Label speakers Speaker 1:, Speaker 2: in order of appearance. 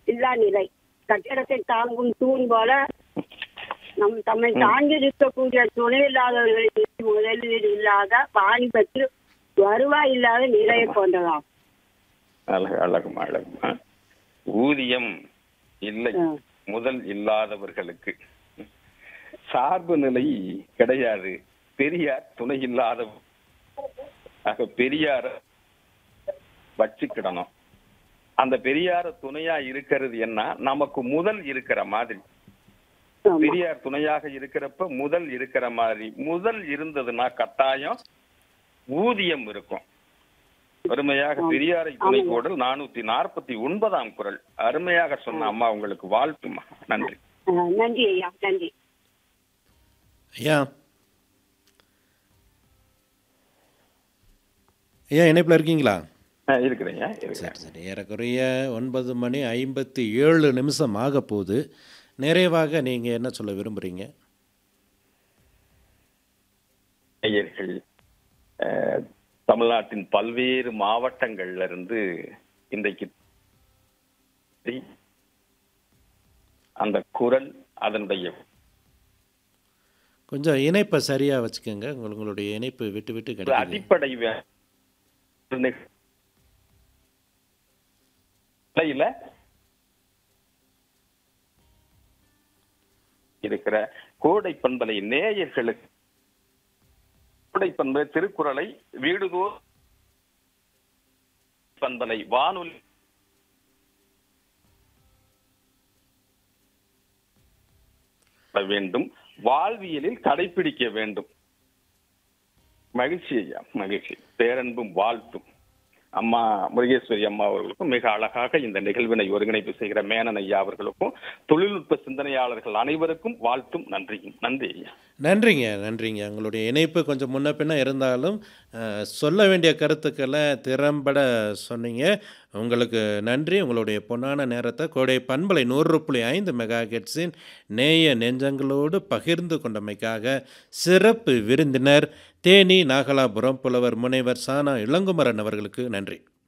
Speaker 1: இல்லா நிலை கட்டிடத்தை தாங்கும் தூண் போல நம் தம்மை தாங்கி இருக்கக்கூடிய துணை இல்லாதவர்களுக்கு முதலீடு இல்லாத வாணிபத்தில் வருவாய் இல்லாத நிலையை போன்றதாம்
Speaker 2: அழகு அழகுமா அழகுமா ஊதியம் இல்லை
Speaker 1: ஆ.
Speaker 2: முதல் இல்லாதவர்களுக்கு சார்பு நிலை கிடையாது பெரியார் துணை இல்லாத ஆக பெரியார வச்சுக்கிடணும் அந்த பெரியார துணையா இருக்கிறது என்ன நமக்கு முதல் இருக்கிற மாதிரி
Speaker 1: ஆமா.
Speaker 2: பெரியார் துணையாக இருக்கிறப்ப முதல் இருக்கிற மாதிரி முதல் இருந்ததுன்னா கட்டாயம் ஊதியம் இருக்கும் அருமையாக
Speaker 1: ஆமா.
Speaker 2: பெரியாரை துணை
Speaker 1: ஆமாங்க.
Speaker 2: கோடல் நானூத்தி நாற்பத்தி ஒன்பதாம் குரல் அருமையாக சொன்ன அம்மா உங்களுக்கு வாழ்த்துமா நன்றி
Speaker 1: ஆ, நன்றி ஐயா நன்றி
Speaker 3: ஐயா ஐயா இணைப்பில் இருக்கீங்களா
Speaker 2: ஆ, இருக்கிறேங்க இருக்கிறேன்
Speaker 3: சரி சரி ஏறக்குறைய ஒன்பது மணி ஐம்பத்தி ஏழு நிமிஷம் ஆக போகுது நிறைவாக நீங்கள் என்ன சொல்ல விரும்புகிறீங்க
Speaker 2: நேயர்கள் அஹ், தமிழ்நாட்டின் பல்வேறு மாவட்டங்கள்ல இருந்து இன்றைக்கு அந்த குரல் அதனுடைய
Speaker 3: கொஞ்சம் இணைப்பை சரியாக வச்சுக்கோங்க உங்கள் உங்களுடைய இணைப்பு விட்டு விட்டு
Speaker 2: ஒரு
Speaker 3: கிடைக்குது
Speaker 2: அடிப்படை வே- நிலையில இருக்கிற கோடை பண்பலை நேயர்களுக்கு கோடை பண்பலை திருக்குறளை வீடுதோர் பண்பலை வானொலி வேண்டும் வாழ்வியலில் கடைபிடிக்க வேண்டும் மகிழ்ச்சி ஐயா மகிழ்ச்சி பேரன்பும் வாழ்த்தும் அம்மா முருகேஸ்வரி அம்மா அவர்களுக்கும் மிக அழகாக இந்த நிகழ்வினை ஒருங்கிணைப்பு செய்கிற மேனன் ஐயா அவர்களுக்கும் தொழில்நுட்ப சிந்தனையாளர்கள் அனைவருக்கும் வாழ்த்தும் நன்றியும் நன்றி ஐயா
Speaker 3: நன்றிங்க நன்றிங்க உங்களுடைய இணைப்பு கொஞ்சம் முன்ன பின்ன இருந்தாலும் அஹ், சொல்ல வேண்டிய கருத்துக்களை திறம்பட சொன்னீங்க உங்களுக்கு நன்றி உங்களுடைய பொன்னான நேரத்தை கோடை பண்பலை நூறு புள்ளி ஐந்து மெகா ஹெட்ஸின் நேய நெஞ்சங்களோடு பகிர்ந்து கொண்டமைக்காக சிறப்பு விருந்தினர் தேனி நாகலாபுரம் புலவர் முனைவர் சானா இளங்குமரன் அவர்களுக்கு நன்றி